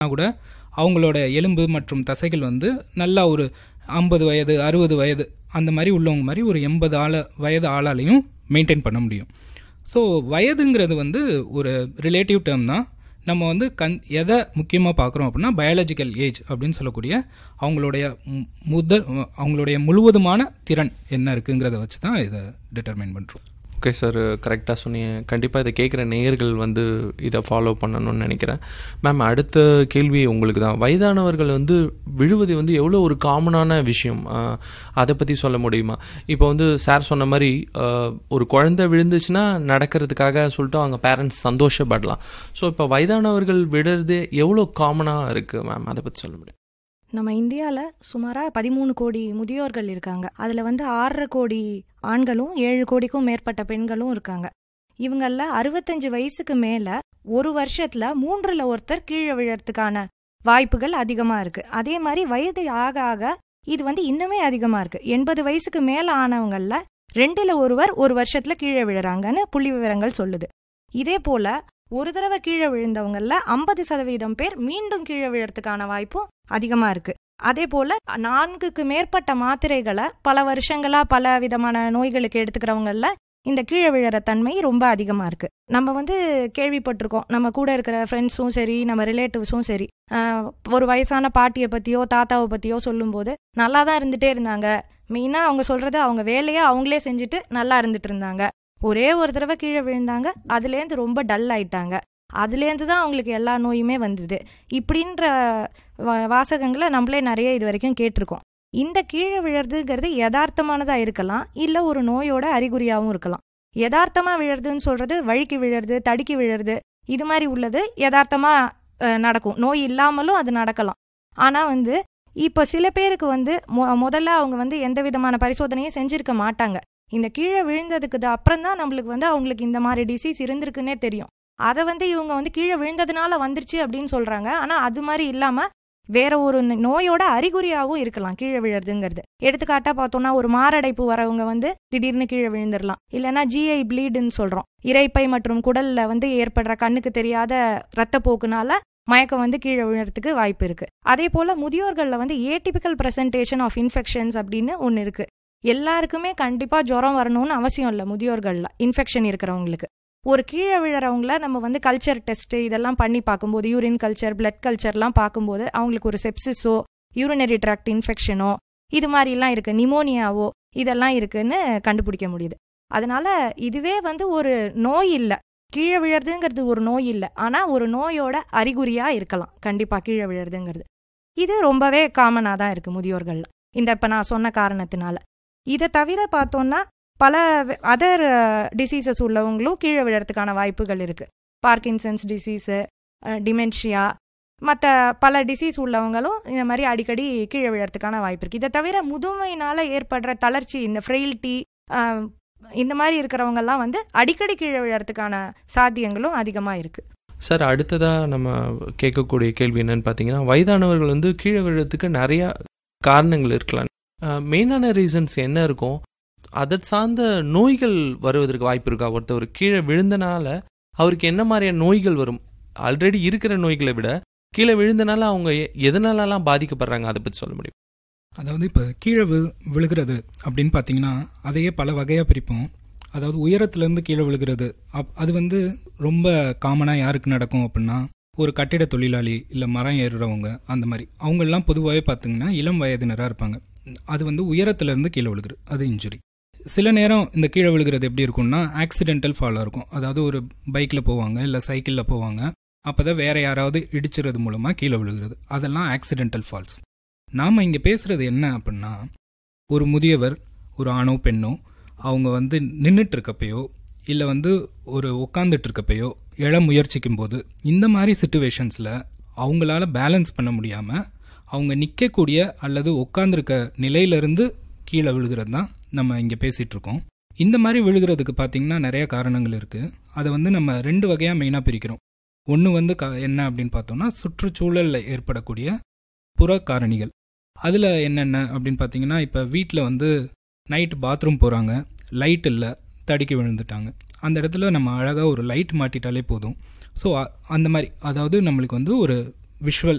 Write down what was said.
கூட அவங்களோட எலும்பு மற்றும் தசைகள் வந்து நல்லா ஒரு ஐம்பது வயது அறுபது வயது அந்த மாதிரி உள்ளவங்க மாதிரி ஒரு எண்பது ஆள வயது ஆளாலையும் மெயின்டைன் பண்ண முடியும் ஸோ வயதுங்கிறது வந்து ஒரு ரிலேட்டிவ் டேர்ம் தான் நம்ம வந்து கண் எதை முக்கியமாக பார்க்குறோம் அப்படின்னா பயாலஜிக்கல் ஏஜ் அப்படின்னு சொல்லக்கூடிய அவங்களுடைய மு- முதல் அவங்களுடைய முழுவதுமான திறன் என்ன இருக்குங்கிறத வச்சு தான் இதை டிட்டர்மைன் பண்ணுறோம் ஓகே சார் கரெக்டாக சொன்னீங்க கண்டிப்பாக இதை கேட்குற நேயர்கள் வந்து இதை ஃபாலோ பண்ணணும்னு நினைக்கிறேன் மேம் அடுத்த கேள்வி உங்களுக்கு தான் வயதானவர்கள் வந்து விழுவது வந்து எவ்வளோ ஒரு காமனான விஷயம் ஆஹ், அதை பற்றி சொல்ல முடியுமா இப்போ வந்து சார் சொன்ன மாதிரி ஆஹ், ஒரு குழந்தை விழுந்துச்சுன்னா நடக்கிறதுக்காக சொல்லிட்டு அவங்க பேரண்ட்ஸ் சந்தோஷப்படலாம் ஸோ இப்போ வயதானவர்கள் விடுறது எவ்வளோ காமனாக இருக்குது மேம் அதை பற்றி சொல்ல முடியும் நம்ம இந்தியாவில் சுமாராக பதிமூணு கோடி முதியோர்கள் இருக்காங்க அதில் வந்து ஆறரை கோடி ஆண்களும் ஏழு கோடிக்கும் மேற்பட்ட பெண்களும் இருக்காங்க இவங்கள அறுபத்தஞ்சு வயசுக்கு மேலே ஒரு வருஷத்தில் மூன்றில் ஒருத்தர் கீழே விழறதுக்கான வாய்ப்புகள் அதிகமாக இருக்கு அதே மாதிரி வயது ஆக ஆக இது வந்து இன்னுமே அதிகமாக இருக்கு எண்பது வயசுக்கு மேலே ஆனவங்கள ரெண்டுல ஒருவர் ஒரு வருஷத்துல கீழே விழுறாங்கன்னு புள்ளி விவரங்கள் சொல்லுது இதே போல ஒரு தடவை கீழே விழுந்தவங்கள ஐம்பது சதவீதம் பேர் மீண்டும் கீழே விழறதுக்கான வாய்ப்பும் அதிகமா இருக்கு அதே போல நான்குக்கு மேற்பட்ட மாத்திரைகளை பல வருஷங்களா பல விதமான நோய்களுக்கு எடுத்துக்கிறவங்கள இந்த கீழே விழற தன்மை ரொம்ப அதிகமா இருக்கு நம்ம வந்து கேள்விப்பட்டிருக்கோம் நம்ம கூட இருக்கிற ஃப்ரெண்ட்ஸும் சரி நம்ம ரிலேட்டிவ்ஸும் சரி ஆஹ், ஒரு வயசான பாட்டியை பத்தியோ தாத்தாவை பத்தியோ சொல்லும்போது நல்லா தான் இருந்துட்டே இருந்தாங்க மெயினா அவங்க சொல்றது அவங்க வேலையை அவங்களே செஞ்சுட்டு நல்லா இருந்துட்டு இருந்தாங்க ஒரே ஒரு தடவை கீழே விழுந்தாங்க அதுலேருந்து ரொம்ப டல் ஆயிட்டாங்க அதுலேருந்து தான் அவங்களுக்கு எல்லா நோயுமே வந்தது இப்படின்ற வா- வாசகங்களை நம்மளே நிறைய இது வரைக்கும் கேட்டிருக்கோம் இந்த கீழே விழறதுங்கிறது யதார்த்தமானதா இருக்கலாம் இல்ல ஒரு நோயோட அறிகுறியாகவும் இருக்கலாம் யதார்த்தமா விழறதுன்னு சொல்றது வழுக்கி விழறது தடுக்கி விழறது இது மாதிரி உள்ளது யதார்த்தமா அஹ், நடக்கும் நோய் இல்லாமலும் அது நடக்கலாம் ஆனா வந்து இப்போ சில பேருக்கு வந்து மொ- முதல்ல அவங்க வந்து எந்த விதமான பரிசோதனையும் செஞ்சிருக்க மாட்டாங்க இந்த கீழே விழுந்ததுக்கு அப்புறம் தான் நம்மளுக்கு வந்து அவங்களுக்கு இந்த மாதிரி டிசீஸ் இருந்திருக்குன்னே தெரியும் அதை வந்து இவங்க வந்து கீழே விழுந்ததுனால வந்துருச்சு அப்படின்னு சொல்றாங்க ஆனா அது மாதிரி இல்லாம வேற ஒரு ந- நோயோட அறிகுறியாவும் இருக்கலாம் கீழே விழுறதுங்கிறது எடுத்துக்காட்டா பார்த்தோம்னா ஒரு மாரடைப்பு வரவங்க வந்து திடீர்னு கீழே விழுந்துடலாம் இல்லைன்னா ஜிஐ ப்ளீடுன்னு சொல்றோம் இரைப்பை மற்றும் குடல்ல வந்து ஏற்படுற கண்ணுக்கு தெரியாத ரத்தப்போக்குனால மயக்கம் வந்து கீழே விழுறதுக்கு வாய்ப்பு இருக்கு அதே போல முதியோர்கள்ல வந்து ஏடிபிக்கல் பிரசன்டேஷன் ஆஃப் இன்ஃபெக்ஷன்ஸ் அப்படின்னு ஒன்னு இருக்கு எல்லாருக்குமே கண்டிப்பா ஜுரம் வரணும்னு அவசியம் இல்லை முதியோர்கள்ல இன்ஃபெக்ஷன் இருக்கிறவங்களுக்கு ஒரு கீழே விழறவங்கள நம்ம வந்து கல்ச்சர் டெஸ்ட் இதெல்லாம் பண்ணி பார்க்கும்போது யூரின் கல்ச்சர் பிளட் கல்ச்சர்லாம் பார்க்கும்போது அவங்களுக்கு ஒரு செப்சிஸோ யூரினரி ட்ராக்ட் இன்ஃபெக்ஷனோ இது மாதிரிலாம் இருக்கு நிமோனியாவோ இதெல்லாம் இருக்குன்னு கண்டுபிடிக்க முடியுது அதனால இதுவே வந்து ஒரு நோய் இல்லை கீழே விழறதுங்கிறது ஒரு நோய் இல்லை ஆனா ஒரு நோயோட அறிகுறியா இருக்கலாம் கண்டிப்பா கீழே விழறதுங்கிறது இது ரொம்பவே காமனாக தான் இருக்கு முதியோர்கள்ல இந்த இப்ப நான் சொன்ன காரணத்தினால இதை தவிர பார்த்தோம்னா பல அதர் டிசீசஸ் உள்ளவங்களும் கீழே விழறதுக்கான வாய்ப்புகள் இருக்கு பார்க்கின்சன்ஸ் டிசீஸு டிமென்ஷியா மற்ற பல டிசீஸ் உள்ளவங்களும் இந்த மாதிரி அடிக்கடி கீழே விழறதுக்கான வாய்ப்பு இருக்கு இதை தவிர முதுமையினால ஏற்படுற தளர்ச்சி இந்த ஃப்ரெயில்ட்டி இந்த மாதிரி இருக்கிறவங்கெல்லாம் வந்து அடிக்கடி கீழே விழறதுக்கான சாத்தியங்களும் அதிகமாக இருக்கு சார் அடுத்ததாக நம்ம கேட்கக்கூடிய கேள்வி என்னன்னு பார்த்தீங்கன்னா வயதானவர்கள் வந்து கீழே விழுறதுக்கு நிறையா காரணங்கள் இருக்கலாம் மெயினான ரீசன்ஸ் என்ன இருக்கும் அதை சார்ந்த நோய்கள் வருவதற்கு வாய்ப்பு இருக்கா ஒருத்தவர் கீழே விழுந்தனால அவருக்கு என்ன மாதிரியான நோய்கள் வரும் ஆல்ரெடி இருக்கிற நோய்களை விட கீழே விழுந்தனால அவங்க எ- எதனாலலாம் பாதிக்கப்படுறாங்க அதை பற்றி சொல்ல முடியும் அதாவது இப்போ கீழே வி விழுகிறது அப்படின்னு பார்த்தீங்கன்னா அதையே பல வகையாக பிரிப்போம் அதாவது உயரத்துலேருந்து கீழே விழுகிறது அப் அது வந்து ரொம்ப காமனாக யாருக்கு நடக்கும் அப்படின்னா ஒரு கட்டிட தொழிலாளி இல்லை மரம் ஏறுறவங்க அந்த மாதிரி அவங்கெல்லாம் பொதுவாகவே பார்த்தீங்கன்னா இளம் வயதினராக இருப்பாங்க அது வந்து உயரத்துலேருந்து கீழே விழுகிறது அது இன்ஜுரி சில நேரம் இந்த கீழே விழுகிறது எப்படி இருக்கும்னா ஆக்சிடென்டல் ஃபாலாக இருக்கும் அதாவது ஒரு பைக்கில் போவாங்க இல்லை சைக்கிளில் போவாங்க அப்போ தான் வேற யாராவது இடிச்சுறது மூலமாக கீழே விழுகிறது அதெல்லாம் ஆக்சிடென்டல் ஃபால்ஸ் நாம் இங்கே பேசுகிறது என்ன அப்படின்னா ஒரு முதியவர் ஒரு ஆணோ பெண்ணோ அவங்க வந்து நின்றுட்டு இருக்கப்பையோ இல்லை வந்து ஒரு உட்காந்துட்டு இருக்கப்பையோ எழ முயற்சிக்கும் போது இந்த மாதிரி சுச்சுவேஷன்ஸில் அவங்களால பேலன்ஸ் பண்ண முடியாமல் அவங்க நிற்கக்கூடிய அல்லது உட்காந்துருக்க நிலையிலிருந்து கீழே விழுகிறது தான் நம்ம இங்கே பேசிகிட்டு இருக்கோம் இந்த மாதிரி விழுகிறதுக்கு பார்த்தீங்கன்னா நிறைய காரணங்கள் இருக்குது அதை வந்து நம்ம ரெண்டு வகையாக மெயினாக பிரிக்கிறோம் ஒன்று வந்து க என்ன அப்படின்னு பார்த்தோம்னா சுற்றுச்சூழலில் ஏற்படக்கூடிய புற காரணிகள் அதில் என்னென்ன அப்படின்னு பார்த்தீங்கன்னா இப்போ வீட்டில் வந்து நைட் பாத்ரூம் போகிறாங்க லைட் இல்லை தடுக்கி விழுந்துட்டாங்க அந்த இடத்துல நம்ம அழகாக ஒரு லைட் மாட்டிட்டாலே போதும் ஸோ அந்த மாதிரி அதாவது நம்மளுக்கு வந்து ஒரு விஷுவல்